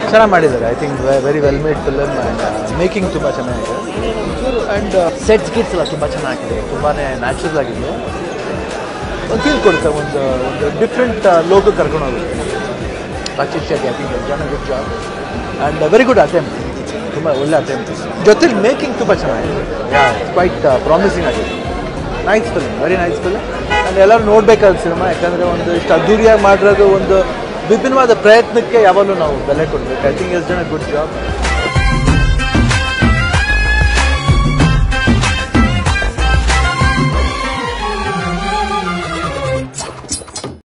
ಚೆನ್ನಾಗಿ ಮಾಡಿದ್ದಾರೆ I think very well made film and making ತುಂಬ ಚೆನ್ನಾಗಿದೆ ಆ್ಯಂಡ್ ಸೆಟ್ಸ್ ಗಿಟ್ಸ್ ಎಲ್ಲ ತುಂಬ ಚೆನ್ನಾಗಿದೆ ತುಂಬಾ ನ್ಯಾಚುರಲ್ ಆಗಿದೆ ಒಂದು ಫೀಲ್ ಕೊಡುತ್ತೆ ಒಂದು ಒಂದು ಡಿಫ್ರೆಂಟ್ ಲೋಕ ಕರ್ಕೊಂಡು ಹೋಗುತ್ತೆ ರಾಕ್ಷಸ್ ಶೆಟ್ಟಿ ಐ ಥಿಂಕ್ ಜನ good job and very good attempt ತುಂಬ ಒಳ್ಳೆ ಅಟೆಂಪ್ಟ್ ಜೊತೆಲಿ ಮೇಕಿಂಗ್ ತುಂಬ ಚೆನ್ನಾಗಿದೆ ಯಾ ಕ್ವೈಟ್ ಪ್ರಾಮಿಸಿಂಗ್ ಆಗಿದೆ nice film very nice film and ಎಲ್ಲರೂ ನೋಡಬೇಕಾದ ಸಿನಿಮಾ ಯಾಕಂದರೆ ಒಂದು ಇಷ್ಟು ಅದ್ದೂರಿಯಾಗಿ ಮಾಡಿರೋದು ಒಂದು ವಿಭಿನ್ನವಾದ ಪ್ರಯತ್ನಕ್ಕೆ ಯಾವಾಗಲೂ ನಾವು ಬೆಲೆ ಕೊಡಬೇಕು ಐ ಥಿಂಕ್ ಎಸ್ ಜನ ಗುಡ್ ಜಾಬ್